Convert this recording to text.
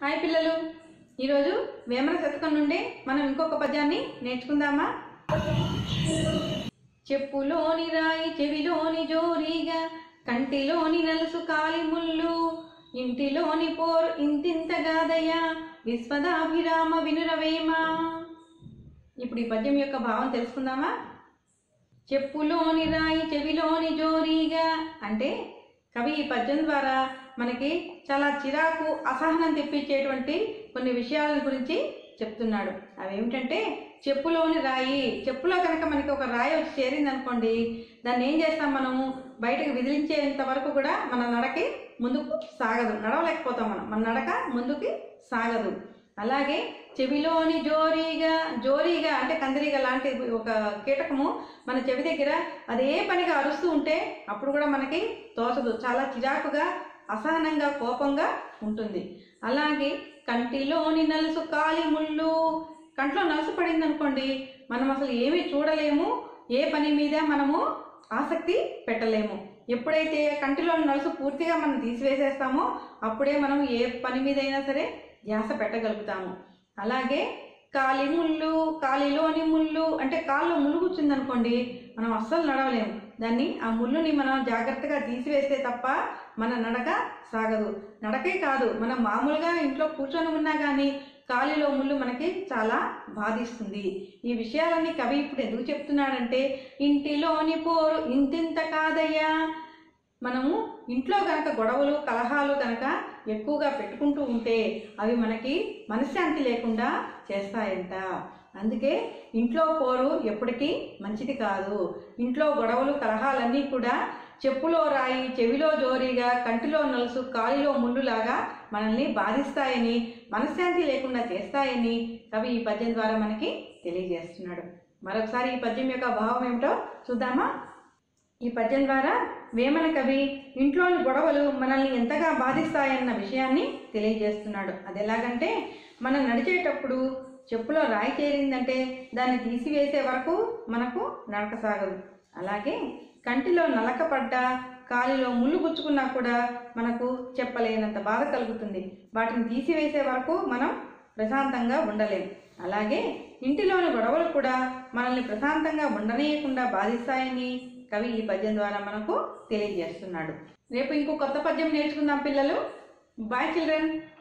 hi పిల్లలు ఈరోజు వేమన శతకం నుండి మనం ఇంకొక పద్యాన్ని నేర్చుకుందామా చెప్పులోని రాయి చెవిలోని జోరీగా కంటిలోని నలుసు కాలి ముళ్ళు ఇంటిలోని పోరు ఇంతింతగాదయ విశ్వదాభిరామ వినురవేమ ఇప్పుడు ఈ పద్యం యొక్క భావం తెలుసుకుందామా చెప్పులోని రాయి చెవిలోని జోరీగా అంటే కవి ఈ పద్యం ద్వారా మనకి చాలా చిరాకు అసహనం తెప్పించేటువంటి కొన్ని విషయాల గురించి చెప్తున్నాడు అవి ఏమిటంటే చెప్పులోని రాయి చెప్పులో కనుక మనకి ఒక రాయి వచ్చి చేరింది అనుకోండి దాన్ని ఏం చేస్తాం మనము బయటకు విదిలించేంత వరకు కూడా మన నడకి ముందుకు సాగదు నడవలేకపోతాం మనం మన నడక ముందుకి సాగదు అలాగే చెవిలోని జోరీగా జోరీగా అంటే కందిరీగ లాంటి ఒక కీటకము మన చెవి దగ్గర అదే పనిగా అరుస్తూ ఉంటే అప్పుడు కూడా మనకి తోచదు చాలా చిరాకుగా అసహనంగా కోపంగా ఉంటుంది అలాగే కంటిలోని నలుసు కాలి ముళ్ళు కంట్లో నలుసు పడింది అనుకోండి మనం అసలు ఏమీ చూడలేము ఏ పని మీద మనము ఆసక్తి పెట్టలేము ఎప్పుడైతే కంటిలో నలుసు పూర్తిగా మనం తీసివేసేస్తామో అప్పుడే మనం ఏ పని మీదైనా సరే ధ్యాస పెట్టగలుగుతాము అలాగే కాలి ముళ్ళు కాలిలోని ముళ్ళు అంటే కాల్లో ముళ్ళు కూర్చుందనుకోండి మనం అస్సలు నడవలేము దాన్ని ఆ ముళ్ళుని మనం జాగ్రత్తగా తీసివేస్తే తప్ప మన నడక సాగదు నడకే కాదు మనం మామూలుగా ఇంట్లో కూర్చొని ఉన్నా కానీ కాలిలో ముళ్ళు మనకి చాలా బాధిస్తుంది ఈ విషయాలన్నీ కవి ఇప్పుడు ఎందుకు చెప్తున్నాడంటే ఇంటిలోని పోరు ఇంతింత కాదయ్యా మనము ఇంట్లో గనక గొడవలు కలహాలు గనక ఎక్కువగా పెట్టుకుంటూ ఉంటే అవి మనకి మనశ్శాంతి లేకుండా చేస్తాయంట అందుకే ఇంట్లో పోరు ఎప్పటికీ మంచిది కాదు ఇంట్లో గొడవలు కలహాలన్నీ కూడా చెప్పులో రాయి చెవిలో జోరీగా కంటిలో నలుసు కాలిలో ముళ్ళులాగా మనల్ని బాధిస్తాయని మనశ్శాంతి లేకుండా చేస్తాయని కవి ఈ పద్యం ద్వారా మనకి తెలియజేస్తున్నాడు మరొకసారి ఈ పద్యం యొక్క భావం ఏమిటో చూద్దామా ఈ పద్యం ద్వారా వేమన కవి ఇంట్లోని గొడవలు మనల్ని ఎంతగా బాధిస్తాయన్న విషయాన్ని తెలియజేస్తున్నాడు అది ఎలాగంటే మనం నడిచేటప్పుడు చెప్పులో రాయి చేరిందంటే దాన్ని తీసివేసే వరకు మనకు నడక సాగదు అలాగే కంటిలో నలక పడ్డా కాలిలో ముళ్ళు గుచ్చుకున్నా కూడా మనకు చెప్పలేనంత బాధ కలుగుతుంది వాటిని తీసివేసే వరకు మనం ప్రశాంతంగా ఉండలేం అలాగే ఇంటిలోని గొడవలు కూడా మనల్ని ప్రశాంతంగా ఉండనీయకుండా బాధిస్తాయని కవి ఈ పద్యం ద్వారా మనకు తెలియజేస్తున్నాడు రేపు ఇంకో కొత్త పద్యం నేర్చుకుందాం పిల్లలు బాయ్ చిల్డ్రన్